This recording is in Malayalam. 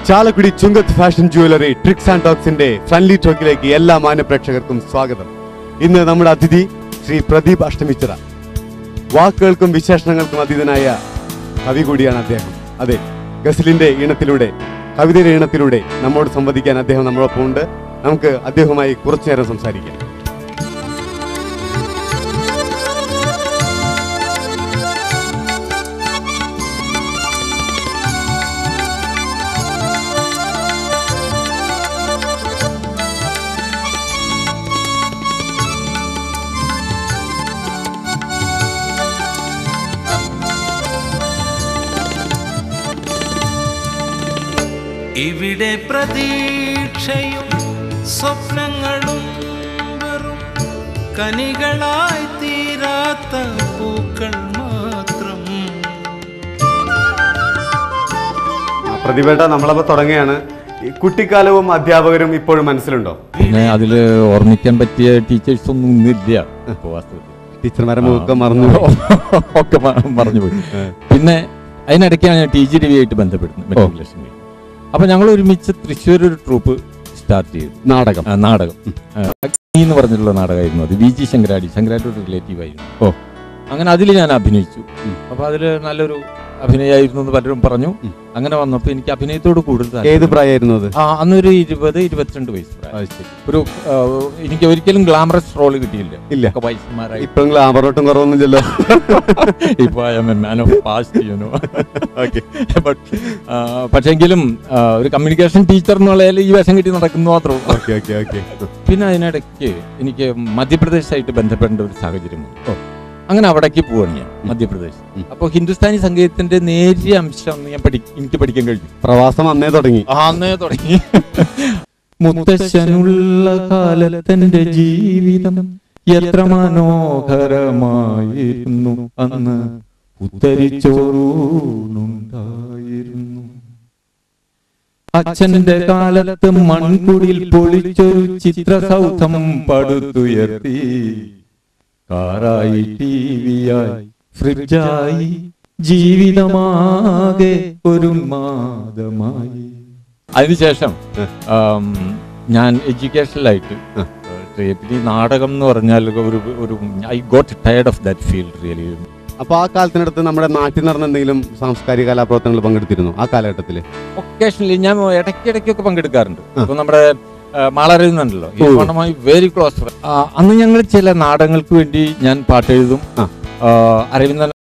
Chalakudy Chungath fashion jewellery tricks and ടോക്സിന്റെ ഫ്രണ്ട്ലി ടോക്കിലേക്ക് എല്ലാ മാന്യ പ്രേക്ഷകർക്കും സ്വാഗതം ഇന്ന് നമ്മുടെ അതിഥി ശ്രീ പ്രദീപ് അഷ്ടമിച്ചിറ വാക്കുകൾക്കും വിശേഷണങ്ങൾക്കും അതീതനായ കവി കൂടിയാണ് അദ്ദേഹം അതെ ഗസലിന്റെ ഈണത്തിലൂടെ കവിതയുടെ ഈണത്തിലൂടെ നമ്മോട് സംവദിക്കാൻ അദ്ദേഹം നമ്മളൊപ്പം ഉണ്ട് നമുക്ക് അദ്ദേഹവുമായി കുറച്ചു നേരം സംസാരിക്കാം ഇവിടെ പ്രതീക്ഷയും സ്വപ്നങ്ങളും വെറും കനികളായി തീരാത്ത പൂക്കൾ മാത്രം പ്രതിഭേട്ട നമ്മളപ്പോ തുടങ്ങുകയാണ് ഈ കുട്ടിക്കാലവും അധ്യാപകരും ഇപ്പോഴും മനസ്സിലുണ്ടോ പിന്നെ അതിൽ ഓർമ്മിക്കാൻ പറ്റിയ ടീച്ചേഴ്സ് ഒന്നും ഇന്നില്ല ഇപ്പൊ വാസ്തവത്തിൽ ടീച്ചർമാരെ മുഖം മറന്നു ഒക്കെ മ- മറന്നുപോയി പിന്നെ അതിനിടയ്ക്കാണ് ഞാൻ ടി ജി രവി ആയിട്ട് ബന്ധപ്പെടുന്നത് മെട്രിക്കുലേഷൻ അപ്പൊ ഞങ്ങൾ ഒരുമിച്ച് തൃശ്ശൂർ ഒരു ട്രൂപ്പ് സ്റ്റാർട്ട് ചെയ്തു നാടകം ആ, നാടകം ആ, അഗ്നി എന്ന് പറഞ്ഞിട്ടുള്ള നാടകമായിരുന്നു അത് വി ജി ശങ്കരാടി ശങ്കരാടിയുടെ റിലേറ്റീവ് ആയിരുന്നു ഓ. അങ്ങനെ അതിൽ ഞാൻ അഭിനയിച്ചു ഉം. അപ്പൊ അതിൽ നല്ലൊരു അഭിനയമായിരുന്നു എന്ന് പലരും പറഞ്ഞു ഉം. അങ്ങനെ വന്നപ്പോ എനിക്ക് അഭിനയത്തോട് കൂടുതൽ ഏത് താല്പര്യം. പ്രായമായിരുന്നു അത് ആ അന്നൊരു ഇരുപത് ഇരുപത്തിരണ്ട് വയസ്സ് പ്രായം. ഒരു ആ, എനിക്ക് ഒരിക്കലും ഗ്ലാമറസ് റോള് കിട്ടിയില്ല ഇല്ല. ഒക്കെ വയസ്സന്മാരായി ഇപ്പം ഗ്ലാമറോട്ടും കുറവൊന്നുമില്ലല്ലോ ഇപ്പൊ I am a man of past you know പക്ഷെങ്കിലും ആ, ഒരു കമ്മ്യൂണിക്കേഷൻ ടീച്ചർ എന്നുള്ളതിൽ ഈ വേഷം കിട്ടി നടക്കുന്നു മാത്രമേ ഉള്ളൂ ഓക്കെ ഓക്കെ ഓക്കെ പിന്നെ അതിനിടയ്ക്ക് എനിക്ക് മധ്യപ്രദേശായിട്ട് ബന്ധപ്പെടേണ്ട ഒരു സാഹചര്യം വന്നു. ഓ. അങ്ങനെ അവിടേക്ക് പോവാണ് ഞാൻ മധ്യപ്രദേശ് ഉം. അപ്പോൾ ഹിന്ദുസ്ഥാനി സംഗീതത്തിന്റെ നേരിയ അംശം ഞാൻ പഠി എനിക്ക് പഠിക്കാൻ കഴിഞ്ഞു പ്രവാസം അന്നേ തുടങ്ങി ആ, അന്നേ തുടങ്ങി മുത്തശ്ശനുള്ള കാലത്തിന്റെ ജീവിതം എത്ര മനോഹരമായിരുന്നു അന്ന് ഉത്തരിച്ചോറൂണുണ്ടായിരുന്നു അച്ഛന്റെ കാലത്ത് മൺകുടിൽ പൊളിച്ചൊരു ചിത്രസൗധം പടുത്തുയർത്തി കാറായി ടിവിയായി ഫ്രിഡ്ജായി ജീവിതമാകെ ഒരു ഉന്മാദമായി അതിനുശേഷം ആം, ഞാൻ എഡ്യൂക്കേഷനിലായിട്ട് ആ. പിന്നെ ഈ നാടകം എന്ന് പറഞ്ഞാൽ ഒരു ഒരു I got tired of that field really അപ്പൊ ആ കാലത്തിനടുത്ത് നമ്മുടെ നാട്ടിൽ നടന്ന എന്തെങ്കിലും സാംസ്കാരിക കലാപ്രവർത്തനങ്ങൾ പങ്കെടുത്തിരുന്നു ആ കാലഘട്ടത്തില് ഒക്കേഷണലി ഞാൻ ഇടയ്ക്കിടയ്ക്കൊക്കെ പങ്കെടുക്കാറുണ്ട് ആ. ഇപ്പൊ നമ്മുടെ മാളറിയുന്നുണ്ടല്ലോ ഓ. വെരി ക്ലോസ് അന്ന് ഞങ്ങൾ ചില നാടകങ്ങൾക്ക് വേണ്ടി ഞാൻ പാട്ടെഴുതും ആ. ആ, അരവിന്ദൻ